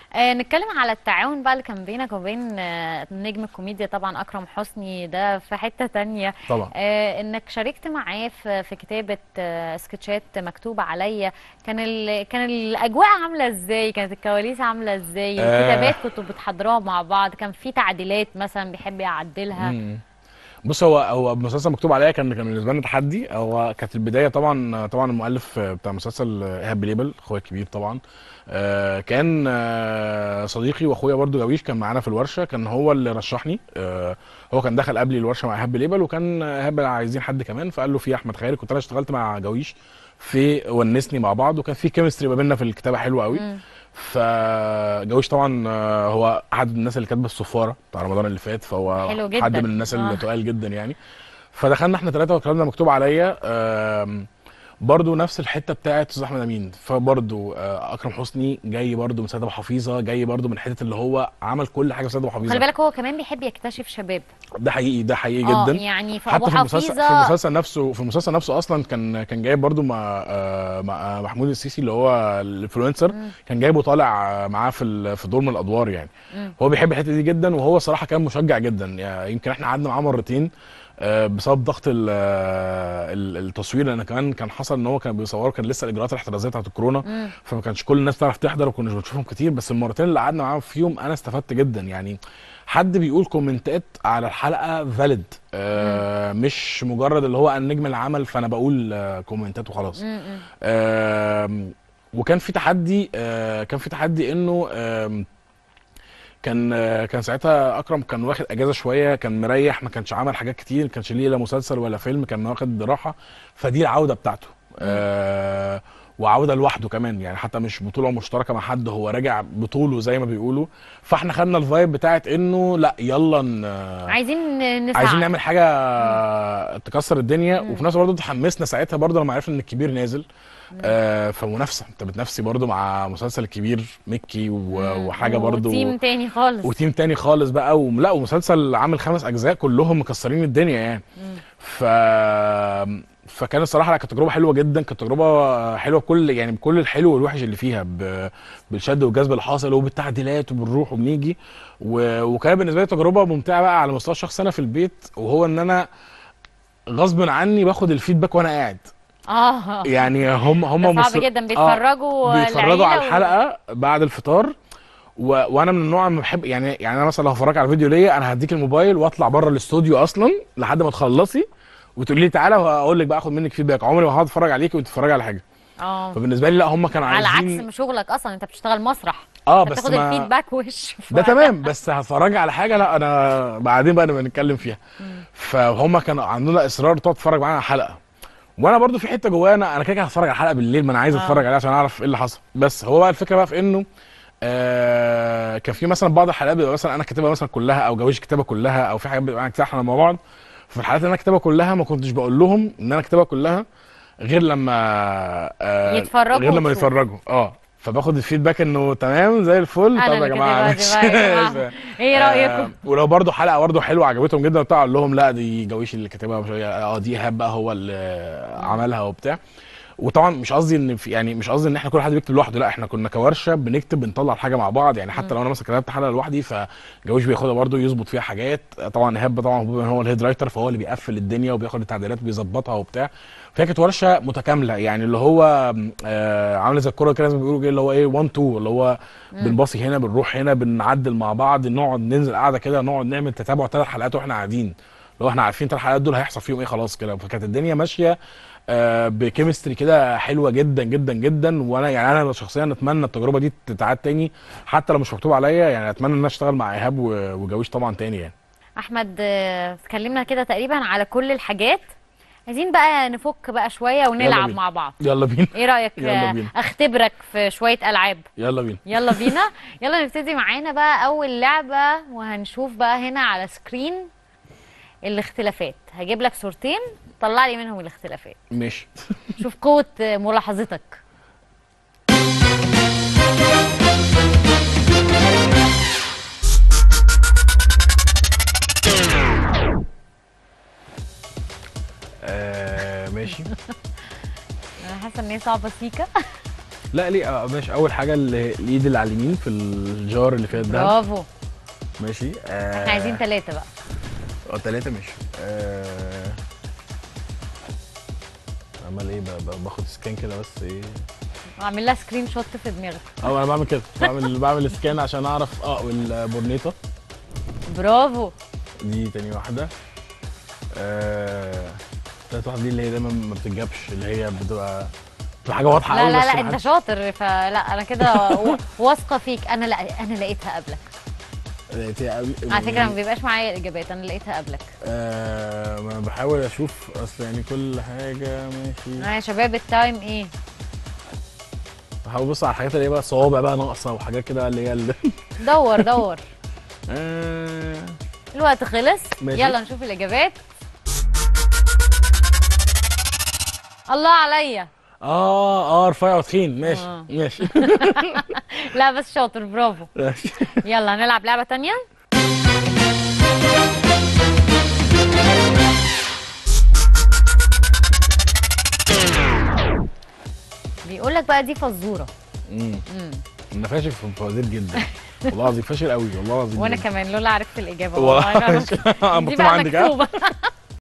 آه نتكلم على التعاون بقى اللي كان بينك وبين آه نجم الكوميديا طبعا اكرم حسني ده في حته تانية طبعا آه انك شاركت معاه في في كتابه آه سكتشات مكتوبه عليا كان ال... كان الاجواء عامله ازاي كانت الكواليس عامله ازاي آه. الكتابات كنتوا بتحضروها مع بعض كان في تعديلات مثلا بيحب يعدلها مم. بص هو هو مسلسل مكتوب عليا كان كان بالنسبه لنا تحدي هو كانت البدايه طبعا طبعا المؤلف بتاع مسلسل ايهاب بليبل اخويا الكبير طبعا آه، كان آه، صديقي واخويا برضو جويش كان معانا في الورشه كان هو اللي رشحني آه، هو كان دخل قبلي الورشه مع ايهاب بليبل وكان ايهاب عايزين حد كمان فقال له في احمد خيري كنت انا اشتغلت مع جويش في ونسني مع بعض وكان في كيمستري ما بيننا في الكتابه حلوه قوي مم. فجويش طبعا آه، هو احد الناس اللي كاتبه الصفاره بتاع رمضان اللي فات فهو حلو جدا. حد من الناس آه. اللي تقال جدا يعني فدخلنا احنا ثلاثه وكلامنا مكتوب عليا آم، برضو نفس الحته بتاعت استاذ احمد امين فبرضو آه، اكرم حسني جاي برضو من سيد ابو حفيظه جاي برضو من حته اللي هو عمل كل حاجه في سيد ابو خلي حفيظه بالك هو كمان بيحب يكتشف شباب ده حقيقي ده حقيقي اه جدا يعني في ابو حتى في المسلسل في حفيظه المسلسل نفسه في المسلسل نفسه اصلا كان كان جايب برضو مع آه، مع محمود السيسي اللي هو الانفلونسر مم. كان جايبه طالع آه، معاه في ال- في دور من الادوار يعني مم. هو بيحب الحته دي جدا وهو صراحه كان مشجع جدا يعني يمكن احنا قعدنا معاه مرتين آه، بسبب ضغط ال- آه، ال- التصوير لان كمان كان حصل ان هو كان بيصوروا كان لسه الاجراءات الاحترازيه بتاعت الكورونا مم. فما كانش كل الناس تعرف تحضر وكنا بنشوفهم كتير بس المرتين اللي قعدنا معاهم فيهم انا استفدت جدا يعني حد بيقول كومنتات على الحلقه فاليد آه مش مجرد اللي هو النجم العمل فانا بقول آه كومنتات وخلاص مم. مم. آم، وكان في تحدي آه، كان في تحدي انه آم، كان آه، كان ساعتها اكرم كان واخد اجازه شويه كان مريح ما كانش عمل حاجات كتير ما كانش ليه لا مسلسل ولا فيلم كان واخد راحه فدي العوده بتاعته آه، وعوده لوحده كمان يعني حتى مش بطوله مشتركه مع حد هو راجع بطوله زي ما بيقولوا فاحنا خدنا الفايب بتاعت انه لا يلا ن- عايزين نسعى عايزين نعمل حاجه تكسر الدنيا مم. وفي نفس الوقت برضه اتحمسنا ساعتها برضه لما عرفنا ان الكبير نازل آه فمنافسه انت بتنافسي برضه مع مسلسل الكبير مكي و- مم. وحاجه برضه وتيم تاني خالص وتيم تاني خالص بقى ولا ومسلسل عامل خمس اجزاء كلهم مكسرين الدنيا يعني مم. ف فكان الصراحه لا، كانت تجربه حلوه جدا كانت تجربه حلوه بكل يعني بكل الحلو والوحش اللي فيها ب... بالشد والجذب اللي حاصل وبالتعديلات وبنروح وبنيجي و... وكان بالنسبه لي تجربه ممتعه بقى على مستوى الشخص انا في البيت وهو ان انا غصب عني باخد الفيدباك وانا قاعد اه يعني هم هم ده صعب مصر- جدا بيتفرجوا بيتفرجوا على العيلة و- الحلقه بعد الفطار و... وانا من النوع ما بحب يعني يعني انا مثلا لو هفرجك على فيديو ليا انا هديك الموبايل واطلع بره الاستوديو اصلا لحد ما تخلصي وتقولي لي تعالى وهقول لك بقى اخد منك فيدباك عمري ما هقعد اتفرج عليكي وانت تتفرجي على حاجه اه فبالنسبه لي لا هم كانوا على عايزين عكس شغلك اصلا انت بتشتغل مسرح اه انت بس بتاخد ما الفيدباك وش ده تمام بس هتفرجي على حاجه لا انا بعدين بقى نبقى نتكلم فيها فهم كانوا عندنا اصرار تقعد تتفرج معانا على الحلقه وانا برضو في حته جوايا انا انا كده كده هتفرج على الحلقه بالليل ما انا عايز آه. اتفرج عليها عشان اعرف ايه اللي حصل بس هو بقى الفكره بقى في انه آه كان في مثلا بعض الحلقات بيبقى مثلا انا كاتبها مثلا كلها او جويش كتابها كلها او في حاجات بيبقى انا كاتبها احنا مع بعض في الحلقات اللي انا كاتبها كلها ما كنتش بقول لهم ان انا كاتبها كلها غير لما آه يتفرجوا غير لما وتشوف. يتفرجوا اه فباخد الفيدباك انه تمام زي الفل أنا طب يا اللي جماعه كاتبها دي بقى يا ماشي. جماعة. ايه رايكم آه ولو برضو حلقه برضو حلوه عجبتهم جدا وبتاع اقول لهم لا دي جويش اللي كاتبها مش اه دي ايهاب بقى هو اللي عملها وبتاع وطبعا مش قصدي ان في يعني مش قصدي ان احنا كل حد بيكتب لوحده لا احنا كنا كورشه بنكتب بنطلع الحاجه مع بعض يعني حتى لو انا مثلا كتبت حلقه لوحدي فجويش بياخدها برضو يظبط فيها حاجات طبعا ايهاب طبعا هو هو الهيد رايتر فهو اللي بيقفل الدنيا وبياخد التعديلات وبيظبطها وبتاع فهي كانت ورشه متكامله يعني اللي هو آه عامله زي الكوره كده زي ما بيقولوا كده اللي هو ايه 1 2 اللي هو بنباصي هنا بنروح هنا بنعدل مع بعض نقعد ننزل قاعده كده نقعد نعمل تتابع ثلاث حلقات واحنا قاعدين لو احنا عارفين ثلاث حلقات دول هيحصل فيهم ايه خلاص كده فكانت الدنيا ماشيه آه بكيمستري كده حلوه جدا جدا جدا وانا يعني انا شخصيا اتمنى التجربه دي تتعاد تاني حتى لو مش مكتوب عليا يعني اتمنى ان انا اشتغل مع ايهاب و- وجويش طبعا تاني يعني احمد آه، اتكلمنا كده تقريبا على كل الحاجات عايزين بقى نفك بقى شويه ونلعب بينا. مع بعض يلا بينا ايه رايك يلا آه، بينا. اختبرك في شويه العاب يلا بينا يلا بينا يلا نبتدي معانا بقى اول لعبه وهنشوف بقى هنا على سكرين الاختلافات هجيب لك صورتين طلع لي منهم الاختلافات ماشي شوف قوه آه، ملاحظتك آه ماشي انا حاسه ان هي صعبه سيكا لا ليه آه، ماشي اول حاجه ال- الايد اللي على اليمين في الجار اللي فيها الدهب برافو ماشي آه احنا عايزين ثلاثة بقى اه ثلاثه ماشي آه عمال ايه ب- ب- باخد سكان كده بس ايه اعمل لها سكرين شوت في دماغك اه انا بعمل كده بعمل بعمل سكان عشان اعرف اه والبورنيطه برافو دي تاني واحده آه تالت واحده دي اللي هي دايما ما بتتجابش اللي هي بتبقى بتبقى حاجه واضحه لا قوي لا بس لا ما انت حدش- شاطر فلا انا كده و- واثقه فيك انا لا انا لقيتها قبلك لقيتيها قوي على فكره ما بيبقاش معايا الاجابات انا لقيتها قبلك آه ما بحاول اشوف اصل يعني كل حاجه ماشي اه يا شباب التايم ايه بحاول ابص على الحاجات اللي هي بقى صوابع بقى ناقصه وحاجات كده اللي هي اللي دور دور آه الوقت خلص ماشي. يلا نشوف الاجابات الله عليا اه اه رفيع وتخين ماشي آه. ماشي لا بس شاطر برافو ماشي يلا هنلعب لعبه تانية بيقول لك بقى دي فزوره امم امم انا فاشل في الفوازير جدا والله العظيم فاشل قوي والله العظيم وانا جداً. كمان لولا عرفت الاجابه والله والله أنا- مش- دي مكتوب بقى عندك ها مكتوبه